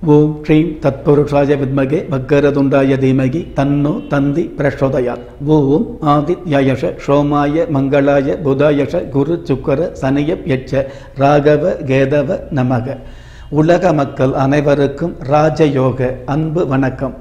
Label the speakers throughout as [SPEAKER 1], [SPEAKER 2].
[SPEAKER 1] ஓம் ஸ்ரீம் தத்புருஷாய வித்மகே வக்கரதுண்டாய தீமகி தன்னோ தந்தி பிரச்சோதயாத் ஓம் ஆதித்யயஷ சோமாய மங்களாய புதாயஷ குரு சுக்கர சனியப் யட்ச ராகவ கேதவ நமக உலக மக்கள் அனைவருக்கும் ராஜயோக அன்பு வணக்கம்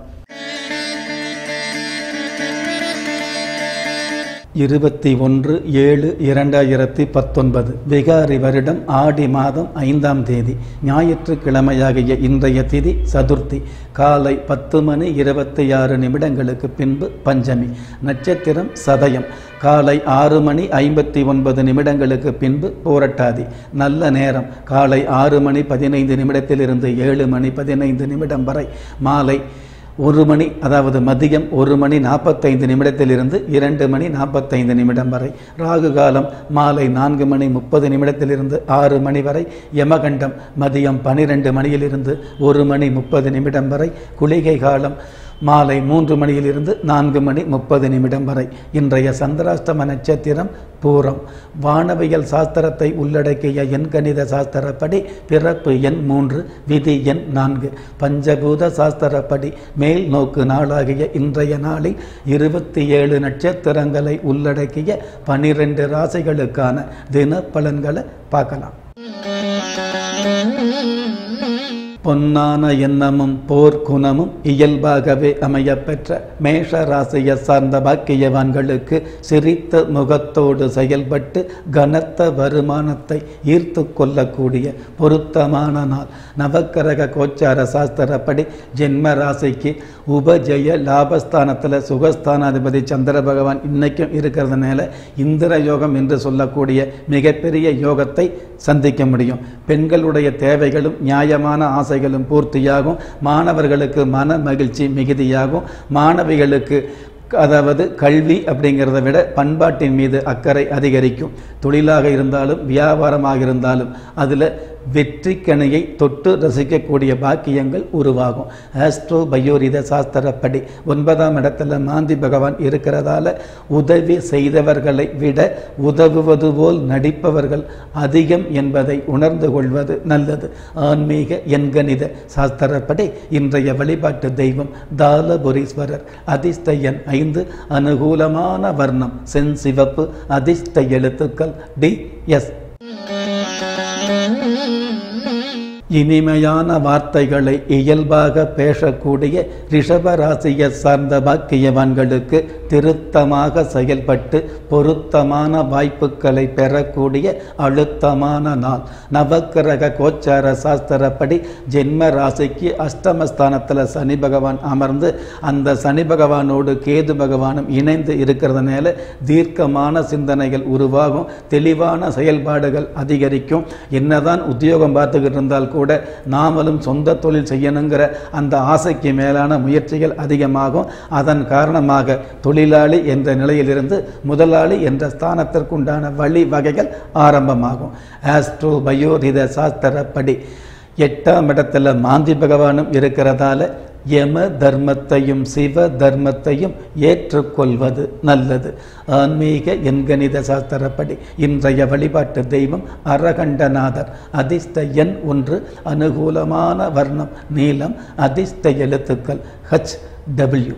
[SPEAKER 1] இருபத்தி ஒன்று ஏழு இரண்டாயிரத்தி பத்தொன்பது விகாரி வருடம் ஆடி மாதம் ஐந்தாம் தேதி ஞாயிற்றுக்கிழமையாகிய இன்றைய திதி சதுர்த்தி காலை பத்து மணி இருபத்தி ஆறு நிமிடங்களுக்கு பின்பு பஞ்சமி நட்சத்திரம் சதயம் காலை ஆறு மணி ஐம்பத்தி ஒன்பது நிமிடங்களுக்கு பின்பு போரட்டாதி நல்ல நேரம் காலை ஆறு மணி பதினைந்து நிமிடத்திலிருந்து ஏழு மணி பதினைந்து நிமிடம் வரை மாலை ஒரு மணி அதாவது மதியம் ஒரு மணி நாற்பத்தைந்து நிமிடத்திலிருந்து இரண்டு மணி நாற்பத்தைந்து நிமிடம் வரை ராகு காலம் மாலை நான்கு மணி முப்பது நிமிடத்திலிருந்து ஆறு மணி வரை யமகண்டம் மதியம் பனிரெண்டு மணியிலிருந்து ஒரு மணி முப்பது நிமிடம் வரை குளிகை காலம் மாலை மூன்று மணியிலிருந்து நான்கு மணி முப்பது நிமிடம் வரை இன்றைய சந்திராஷ்டம நட்சத்திரம் பூரம் வானவியல் சாஸ்திரத்தை உள்ளடக்கிய எண் கணித சாஸ்திரப்படி பிறப்பு எண் மூன்று விதி எண் நான்கு பஞ்சபூத சாஸ்திரப்படி மேல் நோக்கு நாளாகிய இன்றைய நாளில் இருபத்தி ஏழு நட்சத்திரங்களை உள்ளடக்கிய பனிரெண்டு ராசிகளுக்கான தின பலன்களை பார்க்கலாம் பொன்னான எண்ணமும் போர் குணமும் இயல்பாகவே அமையப்பெற்ற மேஷ ராசியை சார்ந்த பாக்கியவான்களுக்கு சிரித்த முகத்தோடு செயல்பட்டு கனத்த வருமானத்தை ஈர்த்து கொள்ளக்கூடிய பொருத்தமான நாள் நவக்கரக கோச்சார சாஸ்திரப்படி ஜென்ம ராசிக்கு உபஜய லாபஸ்தானத்தில் சுகஸ்தானாதிபதி சந்திர பகவான் இன்னைக்கும் இருக்கிறதுனால இந்திர யோகம் என்று சொல்லக்கூடிய மிகப்பெரிய யோகத்தை சந்திக்க முடியும் பெண்களுடைய தேவைகளும் நியாயமான ஆசைகளும் பூர்த்தியாகும் மாணவர்களுக்கு மன மகிழ்ச்சி மிகுதியாகும் மாணவிகளுக்கு அதாவது கல்வி அப்படிங்கிறத விட பண்பாட்டின் மீது அக்கறை அதிகரிக்கும் தொழிலாக இருந்தாலும் வியாபாரமாக இருந்தாலும் அதில் வெற்றிக்கணையை தொட்டு ரசிக்கக்கூடிய பாக்கியங்கள் உருவாகும் ஆஸ்ட்ரோ பயோரித சாஸ்திரப்படி ஒன்பதாம் இடத்துல மாந்தி பகவான் இருக்கிறதால உதவி செய்தவர்களை விட உதவுவது போல் நடிப்பவர்கள் அதிகம் என்பதை உணர்ந்து கொள்வது நல்லது ஆன்மீக எண்கணித சாஸ்திரப்படி இன்றைய வழிபாட்டு தெய்வம் தாலபுரீஸ்வரர் அதிர்ஷ்ட எண் ஐந்து அனுகூலமான வர்ணம் செஞ்சிவப்பு அதிர்ஷ்ட எழுத்துக்கள் டி எஸ் இனிமையான வார்த்தைகளை இயல்பாக பேசக்கூடிய ரிஷபராசியை சார்ந்த பாக்கியவான்களுக்கு திருத்தமாக செயல்பட்டு பொருத்தமான வாய்ப்புகளை பெறக்கூடிய அழுத்தமான நாள் நவக்கிரக கோச்சார சாஸ்திரப்படி ஜென்ம ராசிக்கு அஷ்டமஸ்தானத்தில் சனி பகவான் அமர்ந்து அந்த சனி பகவானோடு கேது பகவானும் இணைந்து இருக்கிறதுனால தீர்க்கமான சிந்தனைகள் உருவாகும் தெளிவான செயல்பாடுகள் அதிகரிக்கும் என்னதான் உத்தியோகம் பார்த்துக்கிட்டு இருந்தால் கூட நாமளும் சொந்த தொழில் செய்யணுங்கிற அந்த ஆசைக்கு மேலான முயற்சிகள் அதிகமாகும் அதன் காரணமாக தொழிலாளி என்ற நிலையிலிருந்து முதலாளி என்ற ஸ்தானத்திற்குண்டான வழி வகைகள் ஆரம்பமாகும் ஆஸ்ட்ரோ பயோரித சாஸ்திரப்படி எட்டாம் இடத்துல மாந்தி பகவானும் இருக்கிறதால யம தர்மத்தையும் சிவ தர்மத்தையும் ஏற்றுக்கொள்வது நல்லது ஆன்மீக எண்கணித சாஸ்திரப்படி இன்றைய வழிபாட்டு தெய்வம் அரகண்டநாதர் அதிர்ஷ்ட எண் ஒன்று அனுகூலமான வர்ணம் நீளம் அதிர்ஷ்ட எழுத்துக்கள் ஹச் டபிள்யூ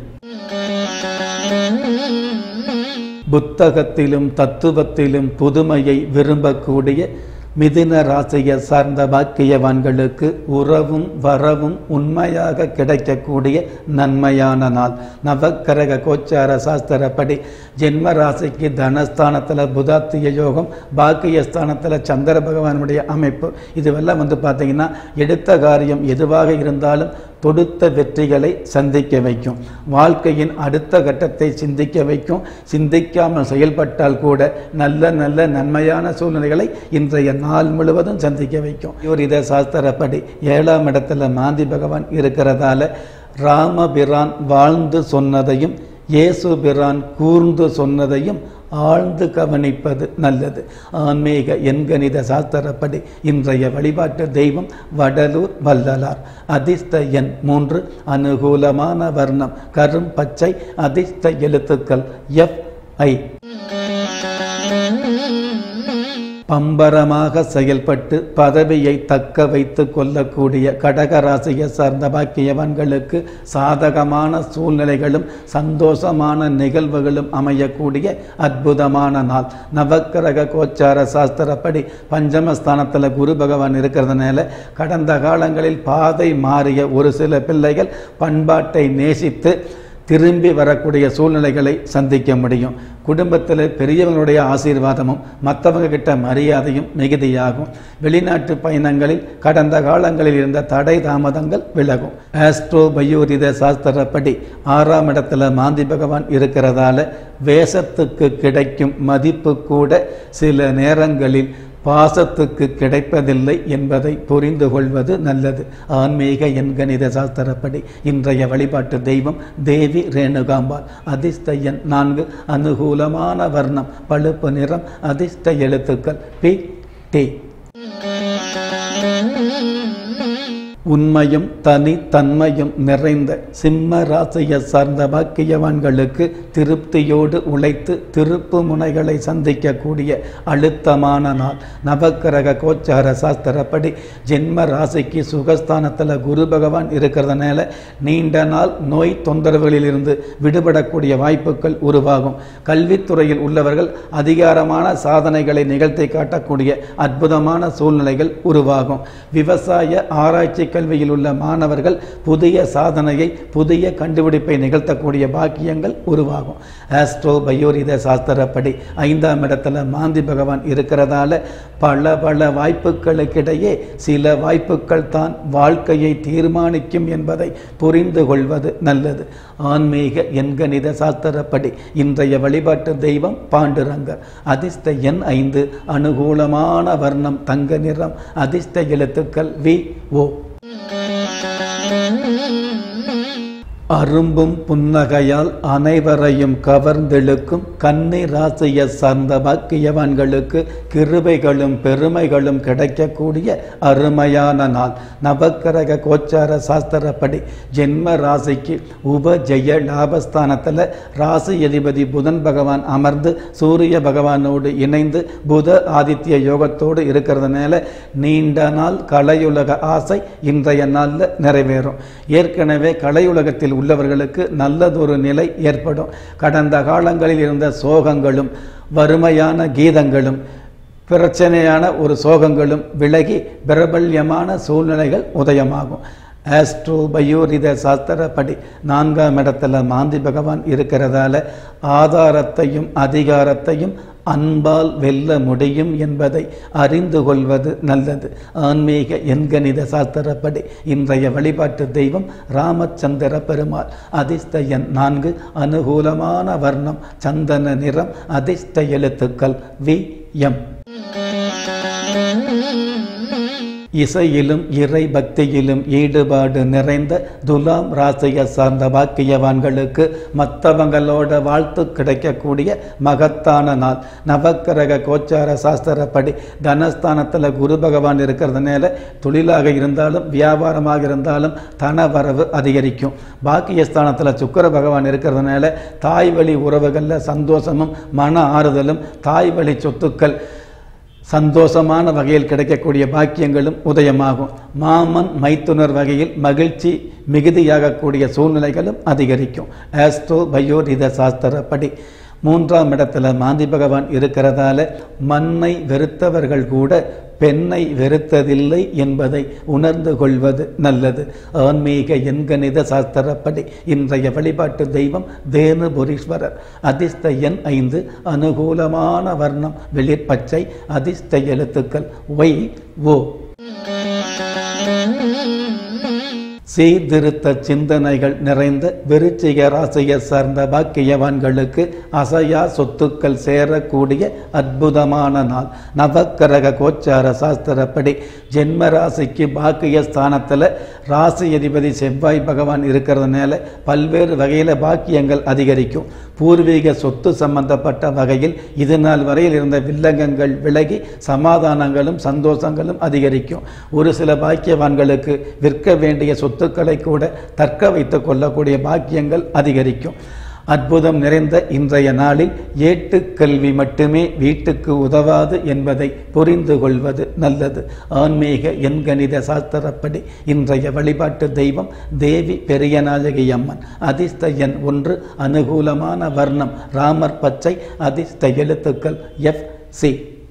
[SPEAKER 1] புத்தகத்திலும் தத்துவத்திலும் புதுமையை விரும்பக்கூடிய மிதுன ராசியை சார்ந்த பாக்கியவான்களுக்கு உறவும் வரவும் உண்மையாக கிடைக்கக்கூடிய நன்மையான நாள் நவக்கரக கோச்சார சாஸ்திரப்படி ஜென்ம ராசிக்கு தனஸ்தானத்தில் புதாத்திய யோகம் பாக்கியஸ்தானத்தில் சந்திர பகவானுடைய அமைப்பு இதுவெல்லாம் வந்து பார்த்தீங்கன்னா எடுத்த காரியம் எதுவாக இருந்தாலும் தொடுத்த வெற்றிகளை சந்திக்க வைக்கும் வாழ்க்கையின் அடுத்த கட்டத்தை சிந்திக்க வைக்கும் சிந்திக்காமல் செயல்பட்டால் கூட நல்ல நல்ல நன்மையான சூழ்நிலைகளை இன்றைய நாள் முழுவதும் சந்திக்க வைக்கும் இவர் இதை சாஸ்திரப்படி ஏழாம் இடத்துல மாந்தி பகவான் இருக்கிறதால ராமபிரான் வாழ்ந்து சொன்னதையும் இயேசு பிரான் கூர்ந்து சொன்னதையும் ஆழ்ந்து கவனிப்பது நல்லது ஆன்மீக எண்கணித சாஸ்திரப்படி இன்றைய வழிபாட்டு தெய்வம் வடலூர் வள்ளலார் அதிர்ஷ்ட எண் மூன்று அனுகூலமான வர்ணம் கரும் பச்சை அதிர்ஷ்ட எழுத்துக்கள் எஃப் ஐ பம்பரமாக செயல்பட்டு பதவியை தக்க வைத்து கொள்ளக்கூடிய கடகராசியை சார்ந்த பாக்கியவான்களுக்கு சாதகமான சூழ்நிலைகளும் சந்தோஷமான நிகழ்வுகளும் அமையக்கூடிய அற்புதமான நாள் நவக்கிரக கோச்சார சாஸ்திரப்படி பஞ்சமஸ்தானத்தில் குரு பகவான் இருக்கிறதுனால கடந்த காலங்களில் பாதை மாறிய ஒரு சில பிள்ளைகள் பண்பாட்டை நேசித்து திரும்பி வரக்கூடிய சூழ்நிலைகளை சந்திக்க முடியும் குடும்பத்தில் பெரியவங்களுடைய ஆசீர்வாதமும் மற்றவங்க கிட்ட மரியாதையும் மிகுதியாகும் வெளிநாட்டு பயணங்களில் கடந்த காலங்களில் இருந்த தடை தாமதங்கள் விலகும் ஆஸ்ட்ரோ பயோரித சாஸ்திரப்படி ஆறாம் இடத்துல மாந்தி பகவான் இருக்கிறதால வேஷத்துக்கு கிடைக்கும் மதிப்பு கூட சில நேரங்களில் பாசத்துக்கு கிடைப்பதில்லை என்பதை புரிந்து கொள்வது நல்லது ஆன்மீக எண்கணித சாஸ்திரப்படி இன்றைய வழிபாட்டு தெய்வம் தேவி ரேணுகாம்பாள் அதிர்ஷ்ட எண் நான்கு அனுகூலமான வர்ணம் பழுப்பு நிறம் அதிர்ஷ்ட எழுத்துக்கள் பி டி உண்மையும் தனி தன்மையும் நிறைந்த சிம்ம ராசியை சார்ந்த பாக்கியவான்களுக்கு திருப்தியோடு உழைத்து திருப்பு முனைகளை சந்திக்கக்கூடிய அழுத்தமான நாள் நவக்கிரக கோச்சார சாஸ்திரப்படி ஜென்ம ராசிக்கு சுகஸ்தானத்தில் குரு பகவான் இருக்கிறதுனால நீண்ட நாள் நோய் தொந்தரவுகளிலிருந்து விடுபடக்கூடிய வாய்ப்புகள் உருவாகும் கல்வித்துறையில் உள்ளவர்கள் அதிகாரமான சாதனைகளை நிகழ்த்தி காட்டக்கூடிய அற்புதமான சூழ்நிலைகள் உருவாகும் விவசாய ஆராய்ச்சி கல்வியில் உள்ள மாணவர்கள் புதிய சாதனையை புதிய கண்டுபிடிப்பை நிகழ்த்தக்கூடிய பாக்கியங்கள் உருவாகும் ஆஸ்ட்ரோ பயோரித சாஸ்திரப்படி ஐந்தாம் இடத்துல மாந்தி பகவான் இருக்கிறதால பல பல வாய்ப்புகளுக்கிடையே சில வாய்ப்புகள் தான் வாழ்க்கையை தீர்மானிக்கும் என்பதை புரிந்து கொள்வது நல்லது ஆன்மீக எண்கணித சாஸ்திரப்படி இன்றைய வழிபாட்டு தெய்வம் பாண்டுரங்கர் அதிர்ஷ்ட எண் ஐந்து அனுகூலமான வர்ணம் தங்க நிறம் அதிர்ஷ்ட எழுத்துக்கள் வி ஓ அரும்பும் புன்னகையால் அனைவரையும் கவர்ந்தெழுக்கும் கன்னி ராசியை சார்ந்த பாக்கியவான்களுக்கு கிருபைகளும் பெருமைகளும் கிடைக்கக்கூடிய அருமையான நாள் நவக்கிரக கோச்சார சாஸ்திரப்படி ஜென்ம ராசிக்கு உபஜெய லாபஸ்தானத்தில் ராசி அதிபதி புதன் பகவான் அமர்ந்து சூரிய பகவானோடு இணைந்து புத ஆதித்ய யோகத்தோடு இருக்கிறதுனால நீண்ட நாள் கலையுலக ஆசை இன்றைய நாளில் நிறைவேறும் ஏற்கனவே கலையுலகத்தில் உள்ளவர்களுக்கு நல்லதொரு நிலை ஏற்படும் கடந்த காலங்களில் இருந்த சோகங்களும் வறுமையான கீதங்களும் பிரச்சனையான ஒரு சோகங்களும் விலகி பிரபல்யமான சூழ்நிலைகள் உதயமாகும் ஆஸ்ட்ரோ பயோரித சாஸ்திரப்படி நான்காம் இடத்துல மாந்தி பகவான் இருக்கிறதால ஆதாரத்தையும் அதிகாரத்தையும் அன்பால் வெல்ல முடியும் என்பதை அறிந்து கொள்வது நல்லது ஆன்மீக எண்கணித சாஸ்திரப்படி இன்றைய வழிபாட்டு தெய்வம் ராமச்சந்திர பெருமாள் அதிர்ஷ்ட எண் நான்கு அனுகூலமான வர்ணம் சந்தன நிறம் அதிர்ஷ்ட எழுத்துக்கள் வி எம் இசையிலும் இறை பக்தியிலும் ஈடுபாடு நிறைந்த துலாம் ராசியை சார்ந்த பாக்கியவான்களுக்கு மற்றவங்களோட வாழ்த்து கிடைக்கக்கூடிய மகத்தான நாள் நவக்கிரக கோச்சார சாஸ்திரப்படி தனஸ்தானத்தில் குரு பகவான் இருக்கிறதுனால தொழிலாக இருந்தாலும் வியாபாரமாக இருந்தாலும் தன வரவு அதிகரிக்கும் பாக்கியஸ்தானத்தில் சுக்கர பகவான் இருக்கிறதுனால தாய் வழி உறவுகளில் சந்தோஷமும் மன ஆறுதலும் தாய் வழி சொத்துக்கள் சந்தோஷமான வகையில் கிடைக்கக்கூடிய பாக்கியங்களும் உதயமாகும் மாமன் மைத்துனர் வகையில் மகிழ்ச்சி மிகுதியாகக்கூடிய சூழ்நிலைகளும் அதிகரிக்கும் ஆஸ்ட்ரோ பயோரித சாஸ்திரப்படி மூன்றாம் இடத்துல மாந்தி பகவான் இருக்கிறதால மண்ணை வெறுத்தவர்கள் கூட பெண்ணை வெறுத்ததில்லை என்பதை உணர்ந்து கொள்வது நல்லது ஆன்மீக எண்கணித சாஸ்திரப்படி இன்றைய வழிபாட்டு தெய்வம் தேனுபுரீஸ்வரர் அதிர்ஷ்ட எண் ஐந்து அனுகூலமான வர்ணம் வெளிர்பச்சை அதிர்ஷ்ட எழுத்துக்கள் ஒய் ஓ சீர்திருத்த சிந்தனைகள் நிறைந்த விருச்சிக ராசியை சார்ந்த பாக்கியவான்களுக்கு அசையா சொத்துக்கள் சேரக்கூடிய அற்புதமான நாள் நவக்கிரக கோச்சார சாஸ்திரப்படி ஜென்ம ராசிக்கு பாக்கிய ஸ்தானத்தில் ராசி அதிபதி செவ்வாய் பகவான் இருக்கிறதுனால பல்வேறு வகையில் பாக்கியங்கள் அதிகரிக்கும் பூர்வீக சொத்து சம்பந்தப்பட்ட வகையில் இது நாள் வரையில் இருந்த வில்லங்கங்கள் விலகி சமாதானங்களும் சந்தோஷங்களும் அதிகரிக்கும் ஒரு சில பாக்கியவான்களுக்கு விற்க வேண்டிய சொத்துக்களை கூட தக்க வைத்துக் கொள்ளக்கூடிய பாக்கியங்கள் அதிகரிக்கும் அற்புதம் நிறைந்த இன்றைய நாளில் ஏட்டுக்கல்வி மட்டுமே வீட்டுக்கு உதவாது என்பதை புரிந்து கொள்வது நல்லது ஆன்மீக எண்கணித சாஸ்திரப்படி இன்றைய வழிபாட்டு தெய்வம் தேவி பெரியநாயகி அம்மன் அதிர்ஷ்ட எண் ஒன்று அனுகூலமான வர்ணம் ராமர் பச்சை அதிர்ஷ்ட எழுத்துக்கள் எஃப் சி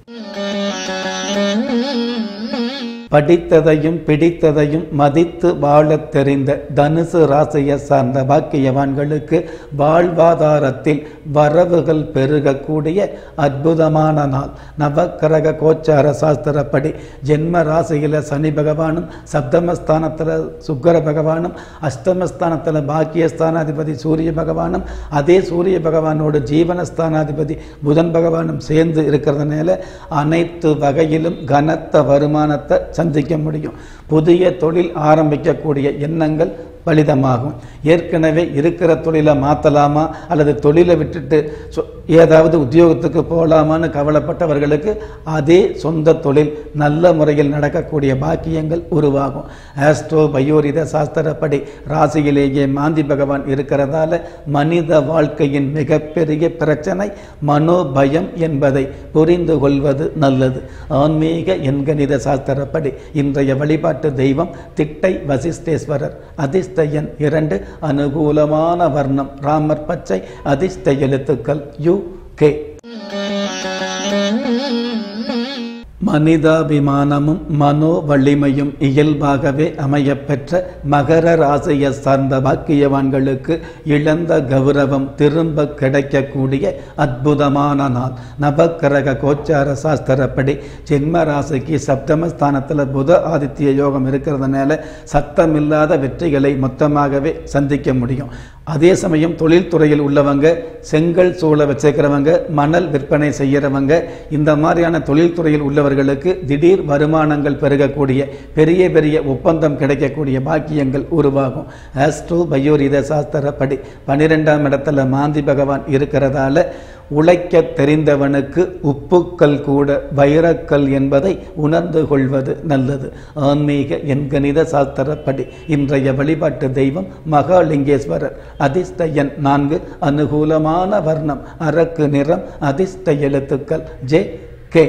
[SPEAKER 1] படித்ததையும் பிடித்ததையும் மதித்து வாழத் தெரிந்த தனுசு ராசியை சார்ந்த பாக்கியவான்களுக்கு வாழ்வாதாரத்தில் வரவுகள் பெருகக்கூடிய அற்புதமான நாள் நவக்கிரக கோச்சார சாஸ்திரப்படி ஜென்ம ராசியில் சனி பகவானும் சப்தமஸ்தானத்தில் சுக்கர பகவானும் அஷ்டமஸ்தானத்தில் பாக்கியஸ்தானாதிபதி சூரிய பகவானும் அதே சூரிய பகவானோடு ஜீவனஸ்தானாதிபதி புதன் பகவானும் சேர்ந்து இருக்கிறதுனால அனைத்து வகையிலும் கனத்த வருமானத்தை சந்திக்க முடியும் புதிய தொழில் ஆரம்பிக்கக்கூடிய எண்ணங்கள் பலிதமாகும் ஏற்கனவே இருக்கிற தொழிலை மாற்றலாமா அல்லது தொழிலை விட்டுட்டு சொ- ஏதாவது உத்தியோகத்துக்கு போகலாமான்னு கவலைப்பட்டவர்களுக்கு அதே சொந்த தொழில் நல்ல முறையில் நடக்கக்கூடிய பாக்கியங்கள் உருவாகும் ஆஸ்ட்ரோ பயோரித சாஸ்திரப்படி ராசியிலேயே மாந்தி பகவான் இருக்கிறதால மனித வாழ்க்கையின் மிகப்பெரிய பிரச்சனை மனோபயம் என்பதை புரிந்து கொள்வது நல்லது ஆன்மீக எண்கணித சாஸ்திரப்படி இன்றைய வழிபாட்டு தெய்வம் திட்டை வசிஷ்டேஸ்வரர் அதிர்ஷ்ட எண் இரண்டு அனுகூலமான வர்ணம் ராமர் பச்சை அதிர்ஷ்ட எழுத்துக்கள் யு கே மனிதாபிமானமும் மனோ வலிமையும் இயல்பாகவே அமையப்பெற்ற மகர ராசியை சார்ந்த பாக்கியவான்களுக்கு இழந்த கௌரவம் திரும்ப கிடைக்கக்கூடிய அற்புதமான நாள் நவக்கிரக கோச்சார சாஸ்திரப்படி ஜென்ம ராசிக்கு சப்தமஸ்தானத்தில் புத ஆதித்ய யோகம் இருக்கிறதுனால சத்தமில்லாத வெற்றிகளை மொத்தமாகவே சந்திக்க முடியும் அதே சமயம் தொழில்துறையில் உள்ளவங்க செங்கல் சூளை வச்சிருக்கிறவங்க மணல் விற்பனை செய்கிறவங்க இந்த மாதிரியான தொழில்துறையில் உள்ளவர்களுக்கு திடீர் வருமானங்கள் பெருகக்கூடிய பெரிய பெரிய ஒப்பந்தம் கிடைக்கக்கூடிய பாக்கியங்கள் உருவாகும் ஆஸ்ட்ரோ பயோரித சாஸ்திரப்படி பன்னிரெண்டாம் இடத்துல மாந்தி பகவான் இருக்கிறதால உழைக்க தெரிந்தவனுக்கு உப்புக்கள் கூட வைரக்கல் என்பதை உணர்ந்து கொள்வது நல்லது ஆன்மீக எண்கணித சாஸ்திரப்படி இன்றைய வழிபாட்டு தெய்வம் மகாலிங்கேஸ்வரர் அதிர்ஷ்ட எண் நான்கு அனுகூலமான வர்ணம் அரக்கு நிறம் அதிர்ஷ்ட எழுத்துக்கள் ஜே கே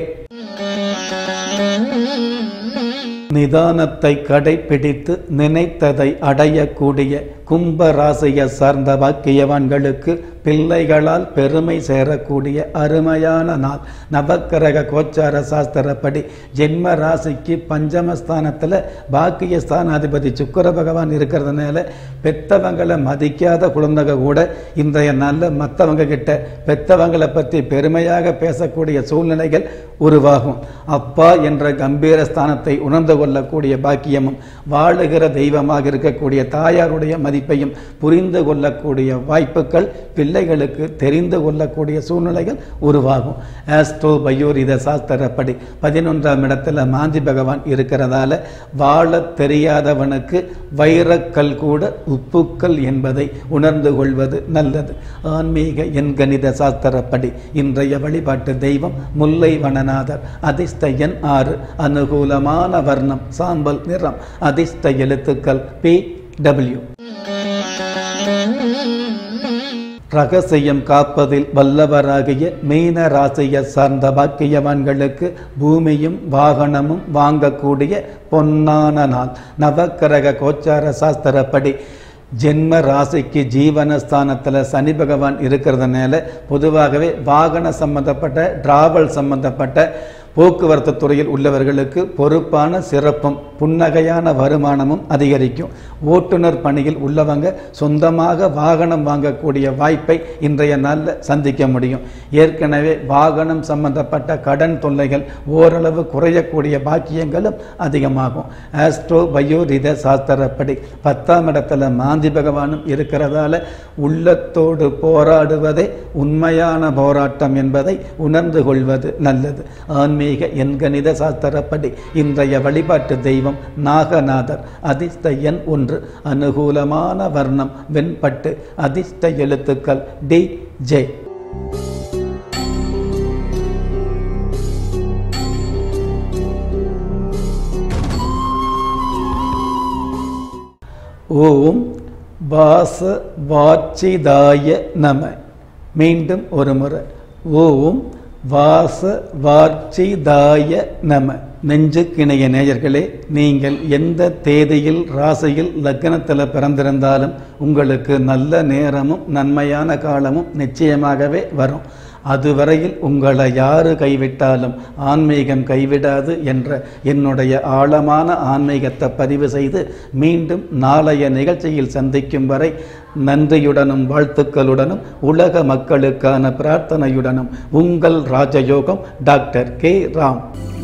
[SPEAKER 1] நிதானத்தை கடைப்பிடித்து நினைத்ததை அடையக்கூடிய கும்ப ராசியை சார்ந்த பாக்கியவான்களுக்கு பிள்ளைகளால் பெருமை சேரக்கூடிய அருமையான நாள் நவக்கிரக கோச்சார சாஸ்திரப்படி ஜென்ம ராசிக்கு பஞ்சமஸ்தானத்தில் பாக்கிய ஸ்தானாதிபதி சுக்கர பகவான் இருக்கிறதுனால பெத்தவங்களை மதிக்காத குழந்தைங்க கூட இன்றைய நாளில் மற்றவங்க கிட்ட பெத்தவங்களை பற்றி பெருமையாக பேசக்கூடிய சூழ்நிலைகள் உருவாகும் அப்பா என்ற கம்பீர ஸ்தானத்தை உணர்ந்து கொள்ளக்கூடிய பாக்கியமும் வாழுகிற தெய்வமாக இருக்கக்கூடிய தாயாருடைய மதிப்பையும் புரிந்து கொள்ளக்கூடிய வாய்ப்புகள் பிள்ளைகளுக்கு தெரிந்து கொள்ளக்கூடிய சூழ்நிலைகள் உருவாகும் ஆஸ்ட்ரோ பயோரித சாஸ்திரப்படி பதினொன்றாம் இடத்துல மாந்தி பகவான் இருக்கிறதால வாழத் தெரியாதவனுக்கு வைரக்கல் கூட உப்புக்கள் என்பதை உணர்ந்து கொள்வது நல்லது ஆன்மீக எண்கணித சாஸ்திரப்படி இன்றைய வழிபாட்டு தெய்வம் முல்லை வனநாதர் அதிர்ஷ்ட எண் ஆறு அனுகூலமான வர்ணம் சாம்பல் நிறம் அதிர்ஷ்ட எழுத்துக்கள் பி டபிள்யூ ரகசியம் காப்பதில் வல்லவராகிய மீன ராசியை சார்ந்த பாக்கியவான்களுக்கு பூமியும் வாகனமும் வாங்கக்கூடிய பொன்னான நாள் நவக்கிரக கோச்சார சாஸ்திரப்படி ஜென்ம ராசிக்கு ஜீவனஸ்தானத்தில் சனி பகவான் இருக்கிறதுனால பொதுவாகவே வாகன சம்பந்தப்பட்ட டிராவல் சம்பந்தப்பட்ட போக்குவரத்து துறையில் உள்ளவர்களுக்கு பொறுப்பான சிறப்பும் புன்னகையான வருமானமும் அதிகரிக்கும் ஓட்டுநர் பணியில் உள்ளவங்க சொந்தமாக வாகனம் வாங்கக்கூடிய வாய்ப்பை இன்றைய நாளில் சந்திக்க முடியும் ஏற்கனவே வாகனம் சம்பந்தப்பட்ட கடன் தொல்லைகள் ஓரளவு குறையக்கூடிய பாக்கியங்களும் அதிகமாகும் ஆஸ்ட்ரோ பயோரித சாஸ்திரப்படி பத்தாம் இடத்துல மாந்தி பகவானும் இருக்கிறதால உள்ளத்தோடு போராடுவதே உண்மையான போராட்டம் என்பதை உணர்ந்து கொள்வது நல்லது ஆன்மீக எண்கணித சாஸ்திரப்படி இன்றைய வழிபாட்டு தெய்வம் நாகநாதர் அதிர்ஷ்ட எண் ஒன்று அனுகூலமான வர்ணம் வெண்பட்டு அதிர்ஷ்ட எழுத்துக்கள் டி ஜே ஓம் வாச வாச்சிதாய நம மீண்டும் ஒரு முறை ஓம் வாச வார்ச்சிதாய நம நெஞ்சுக்கிணைய நேயர்களே நீங்கள் எந்த தேதியில் ராசியில் லக்னத்தில் பிறந்திருந்தாலும் உங்களுக்கு நல்ல நேரமும் நன்மையான காலமும் நிச்சயமாகவே வரும் அதுவரையில் உங்களை யாரு கைவிட்டாலும் ஆன்மீகம் கைவிடாது என்ற என்னுடைய ஆழமான ஆன்மீகத்தை பதிவு செய்து மீண்டும் நாளைய நிகழ்ச்சியில் சந்திக்கும் வரை நன்றியுடனும் வாழ்த்துக்களுடனும் உலக மக்களுக்கான பிரார்த்தனையுடனும் உங்கள் ராஜயோகம் டாக்டர் கே ராம்